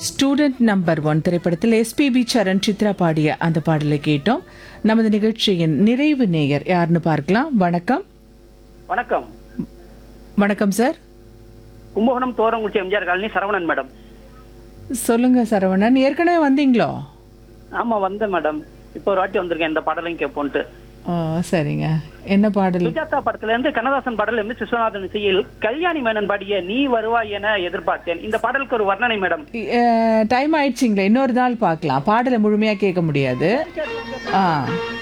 student number one திரைப்படத்தில் SPB Charan Chitra பாடிய அந்த பாடலை கேட்டோம் நமது நிகழ்ச்சியின் நிறைவு நேயர் யாருன்னு பார்க்கலாம் வணக்கம் வணக்கம் வணக்கம் சார் கும்பகோணம் தோரங்குச்சி எம்ஜிஆர் காலனி சரவணன் மேடம் சொல்லுங்க சரவணன் ஏற்கனவே வந்தீங்களோ ஆமா வந்தேன் மேடம் இப்போ ஒரு வாட்டி வந்திருக்கேன் இந்த பாடலையும் கேட்போன்ட்டு ஆ, சரிங்க என்ன பாடல் சுஜாதா படத்துல இருந்து கண்ணதாசன் பாடல் இருந்து விஸ்வநாதன் இசையில் கல்யாணி மேனன் பாடிய நீ வருவாய் என எதிர்பார்த்தேன் இந்த பாடலுக்கு ஒரு வர்ணனை மேடம் டைம் ஆயிடுச்சிங்களே இன்னொரு நாள் பார்க்கலாம் பாடலை முழுமையாக கேட்க முடியாது ஆ